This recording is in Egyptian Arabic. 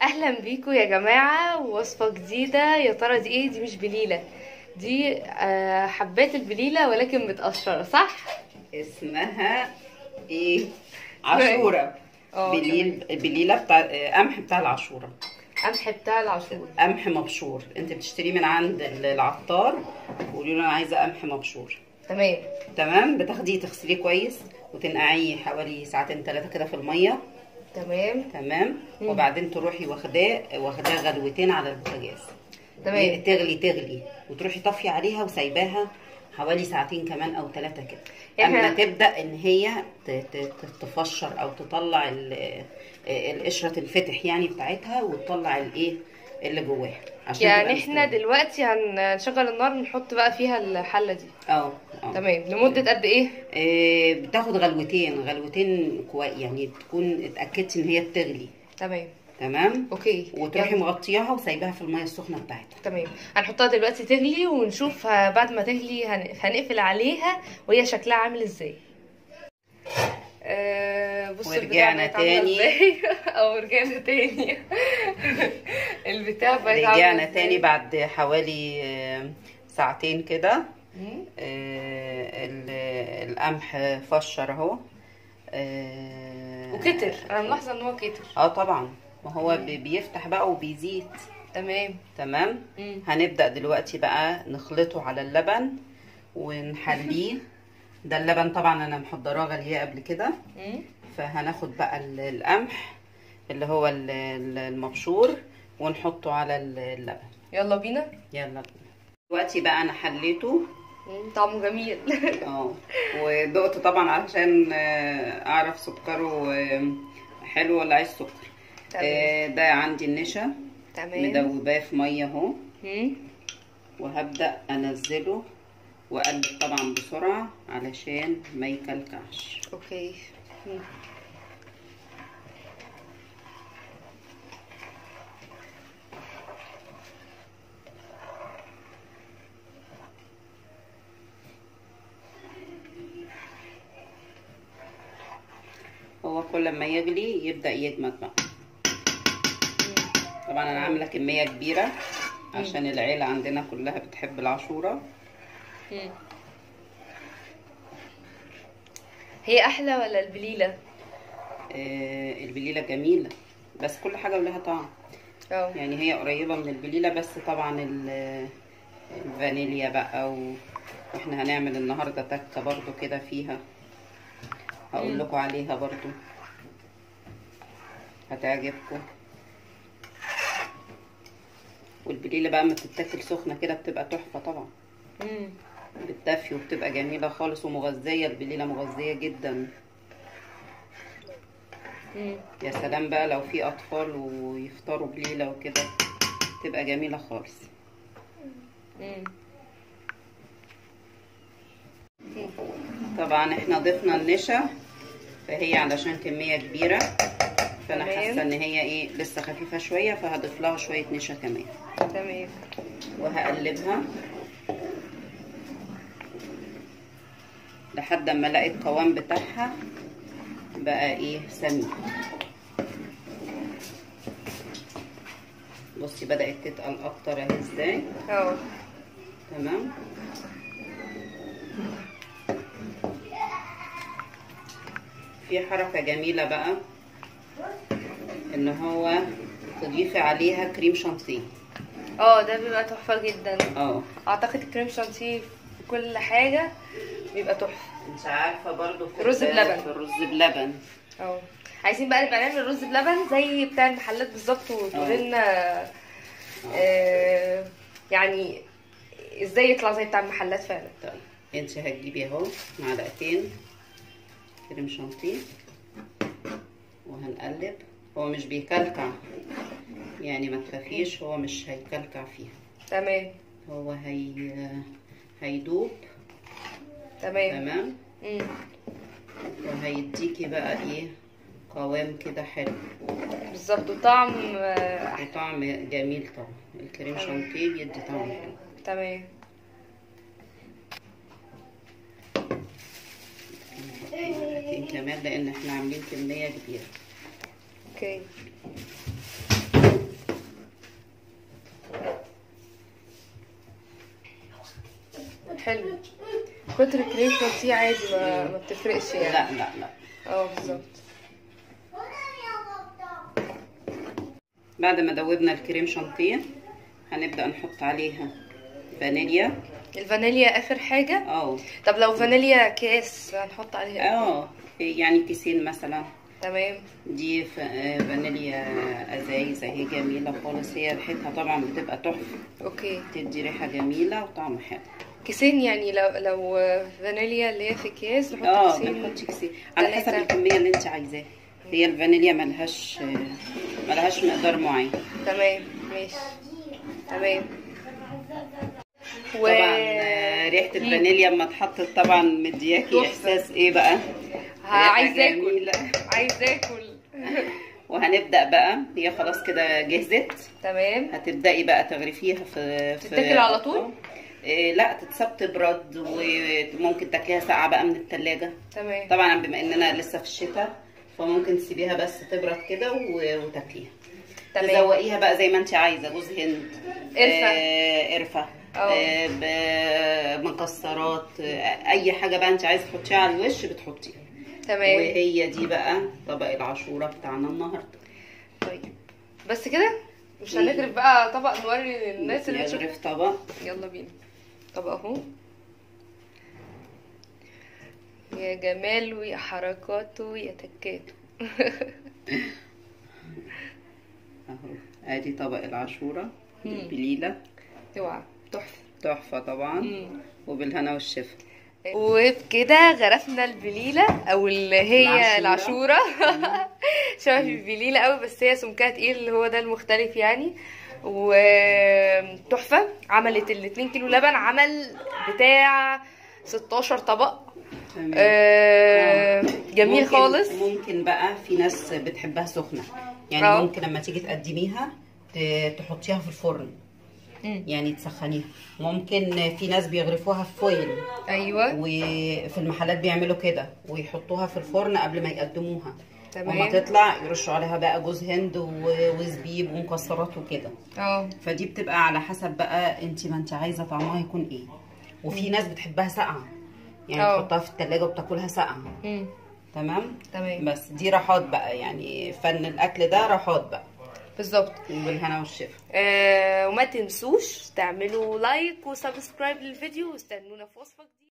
اهلا بيكم يا جماعه وصفه جديده يا ترى دي ايه دي مش بليله دي آه، حبات البليله ولكن متقشره صح اسمها ايه عاشوره اه بليل بليله بتاع آه، قمح بتاع العاشوره قمح بتاع العاشور قمح مبشور انت بتشتريه من عند العطار وقولي له انا عايزه قمح مبشور تمام تمام بتاخديه تغسليه كويس وتنقعيه حوالي ساعتين ثلاثه كده في الميه تمام تمام مم. وبعدين تروحي واخداه واخداه غلوتين على البوتاجاز تمام تغلي تغلي وتروحي طافيه عليها وسايباها حوالي ساعتين كمان او ثلاثه كده يعني اما إحنا- تبدا ان هي ت- ت- ت- تفشر او تطلع ال- القشره تنفتح يعني بتاعتها وتطلع الايه اللي جواها عشان يعني تبقى احنا مستوية. دلوقتي هنشغل النار نحط بقى فيها الحله دي اه اه تمام لمده قد ايه آه، بتاخد غلوتين غلوتين كوي يعني تكون اتاكدتي ان هي بتغلي تمام تمام اوكي وتروحي يلا. مغطياها وسايباها في الميه السخنه بتاعتها تمام هنحطها دلوقتي تغلي ونشوف آه، بعد ما تغلي هن- هنقفل عليها وهي شكلها عامل ازاي آه بصوا البتاع ورجعنا بقت عاملة تاني. ازاي او رجعنا تاني البتاع بقت عاملة رجعنا ازاي؟ تاني بعد حوالي آه، ساعتين كده مم. آه، ال- القمح فشر اهو آه، وكتر انا ملاحظه ان هو كتر اه طبعا ما هو بي- بيفتح بقى وبيزيد تمام تمام مم. هنبدأ دلوقتي بقى نخلطه على اللبن ونحليه ده اللبن طبعا انا محضراه غلياه قبل كده مم. فهناخد بقى ال- القمح اللي هو ال- ال- المبشور ونحطه على ال- اللبن يلا بينا يلا بينا. دلوقتي بقى انا حليته مم. طعمه جميل اه ودقت طبعا علشان آه، اعرف سكره آه، حلو ولا عايز سكر تمام آه، ده عندي النشا تمام مدوباه في ميه اهو مم. وهبدأ انزله واقلب طبعا بسرعة علشان ما يكلكعش اوكي مم. هو كل ما يغلي يبدأ يجمد بقى طبعا انا عاملة كمية كبيرة عشان العيلة عندنا كلها بتحب العاشورة مم. هي احلى ولا البليله آه، البليلة جميلة بس كل حاجة ولها طعم اه يعني هي قريبة من البليلة بس طبعا ال- الفانيليا بقى و... واحنا هنعمل النهاردة تكة برضو كده فيها هقول لكم عليها برضو هتعجبكم والبليلة بقى ما تتاكل سخنة كده بتبقى تحفة طبعا مم. بتدفي وبتبقى جميلة خالص ومغذية البليلة مغذية جدا مم. يا سلام بقى لو في أطفال ويفطروا بليلة وكده تبقى جميلة خالص مم. طبعا احنا ضفنا النشا فهي علشان كمية كبيرة فانا تمام. حاسة ان هي ايه لسه خفيفة شوية فهضيف لها شوية نشا كمان تمام وهقلبها لحد اما الاقي القوام بتاعها بقى ايه سميك بصي بدأت تتقل اكتر اهي ازاي اه تمام في حركة جميلة بقى ان هو تضيفي عليها كريم شانتيه اه ده بيبقى تحفه جدا اه اعتقد الكريم شانتيه في كل حاجه بيبقى تحفه انت عارفة برضو في رز ال- بلبن. في الرز بلبن اه عايزين بقى نبقى نعمل رز بلبن زي بتاع المحلات بالظبط وتقولي لنا آه يعني ازاي يطلع زي بتاع المحلات فعلا طيب انت هتجيبي اهو معلقتين كريم شانتيه وهنقلب هو مش بيكلكع يعني ما تخافيش هو مش هيكلكع فيها تمام هو هي هيدوب تمام تمام مم. وهيديكي بقى ايه قوام كده حلو بالظبط وطعم آه، وطعم جميل طبعا الكريم شانتيه بيدي طعم حلو تمام معلقتين كمان لان احنا عاملين كميه كبيره اوكي حلو كتر الكريم شانتيه عادي ما, ما بتفرقش يعني لا لا لا اه بالظبط بعد ما دوبنا الكريم شانتيه هنبدأ نحط عليها فانيليا الفانيليا اخر حاجه اه طب لو فانيليا كاس هنحط عليها إيه؟ اه يعني كيسين مثلا تمام دي ف- آه، فانيليا ازايز اهي جميله خالص هي ريحتها طبعا بتبقى تحفه اوكي تدي ريحه جميله وطعم حلو كيسين يعني لو لو فانيليا اللي هي في اكياس نحط اه كيسين بنحط كيسين على حسب تلاتة. الكميه اللي انت عايزاها هي الفانيليا ملهاش آه، ملهاش مقدار معين تمام ماشي تمام و... طبعا آه، ريحه الفانيليا اما اتحطت طبعا مدياكي تحفة. احساس ايه بقى عايزه ريحة اكل جميلة. عايزه اكل وهنبدا بقى هي خلاص كده جهزت تمام هتبداي بقى تغرفيها في في تتاكل على طول؟ إيه لا تتساب تبرد وممكن تاكليها ساقعه بقى من التلاجة تمام طبعا بما اننا لسه في الشتاء فممكن تسيبيها بس تبرد كده و- وتاكليها تمام تزوقيها بقى زي ما انت عايزه جوز هند قرفة. آه، قرفه اه. آه، ب- مكسرات آه، اي حاجه بقى انت عايزه تحطيها على الوش بتحطيها تمام وهي دي بقى طبق العاشوره بتاعنا النهارده طيب بس كده مش هنغرف بقى طبق نوري للناس اللي بتشوف نغرف طبق يلا بينا طب اهو يا جماله يا حركاته يا تكاته اهو ادي طبق العاشوره مم. بالبليله اوعى تحفه تحفه طبعا مم. وبالهنا والشفا وبكده غرفنا البليله او اللي هي العاشورة. العاشوره شبه البليله قوي بس هي سمكها تقيل اللي هو ده المختلف يعني وتحفه عملت ال 2 كيلو لبن عمل بتاع 16 طبق تمام. آه، جميل ممكن- خالص ممكن بقى في ناس بتحبها سخنه يعني اه. ممكن لما تيجي تقدميها ت- تحطيها في الفرن مم. يعني تسخنيها ممكن في ناس بيغرفوها في فويل ايوه وفي المحلات بيعملوا كده ويحطوها في الفرن قبل ما يقدموها تمام. وما تطلع يرشوا عليها بقى جوز هند و- وزبيب ومكسرات وكده اه فدي بتبقى على حسب بقى انت ما انت عايزه طعمها يكون ايه وفي ناس بتحبها ساقعه يعني اه. تحطها في التلاجة وبتاكلها ساقعه مم. تمام تمام بس دي راحات بقى يعني فن الاكل ده راحات بقى بالظبط وبالهنا والشفا آه وما تنسوش تعملوا لايك وسبسكرايب للفيديو واستنونا في وصفه جديده